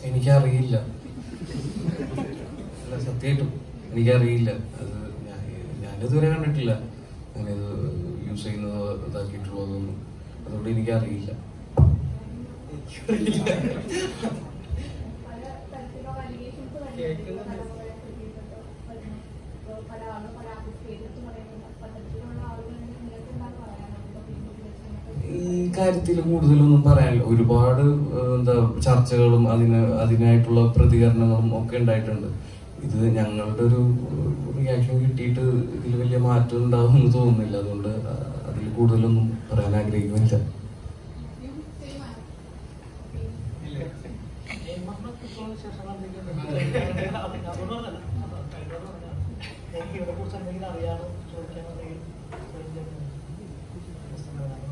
എനിക്കറിയില്ല അല്ല സത്യമായിട്ടും എനിക്കറിയില്ല അത് ഞാൻ ഞാനിതുവരെ കണ്ടിട്ടില്ല അങ്ങനെ ഇത് യൂസ് ചെയ്യുന്നതോ ഇതാക്കിയിട്ടുള്ളതൊന്നും അതുകൊണ്ട് എനിക്കറിയില്ല പല തരത്തിലുള്ള allegations വരുന്നുണ്ട്. പല ആളുകളെ പറ്റിയിട്ടൊക്കെ വരുന്നു. പല ആളുകളും പല artist പേരെടുത്ത് പറയുന്നുണ്ട്. പലതരത്തിലുള്ള ആളുകളുണ്ടെങ്കിൽ നിങ്ങൾക്ക് എന്താണ് പറയാനുള്ളത്? ഇപ്പൊ Facebook ൽ വെച്ചിട്ടുണ്ടെങ്കിൽ ഈ കാര്യത്തിൽ കൂടുതലൊന്നും പറയാനില്ല ഒരുപാട് ഏഹ്, എന്താ ചർച്ചകളും അതിന് അതിനായിട്ടുള്ള പ്രതികരണങ്ങളും ഒക്കെ ഉണ്ടായിട്ടുണ്ട് ഇത് ഞങ്ങളുടെ ഒരു റിയാക്ഷൻ കിട്ടിയിട്ട് ഇതിൽ വലിയ മാറ്റം ഉണ്ടാവുമെന്ന് തോന്നുന്നില്ല അതുകൊണ്ട് അതിൽ കൂടുതലൊന്നും പറയാൻ ആഗ്രഹിക്കുന്നില്ല എനിക്ക് ഇതിനെ കുറിച്ച് എന്തെങ്കിലും അറിയാമോ ചോദിക്കാൻ എന്തെങ്കിലും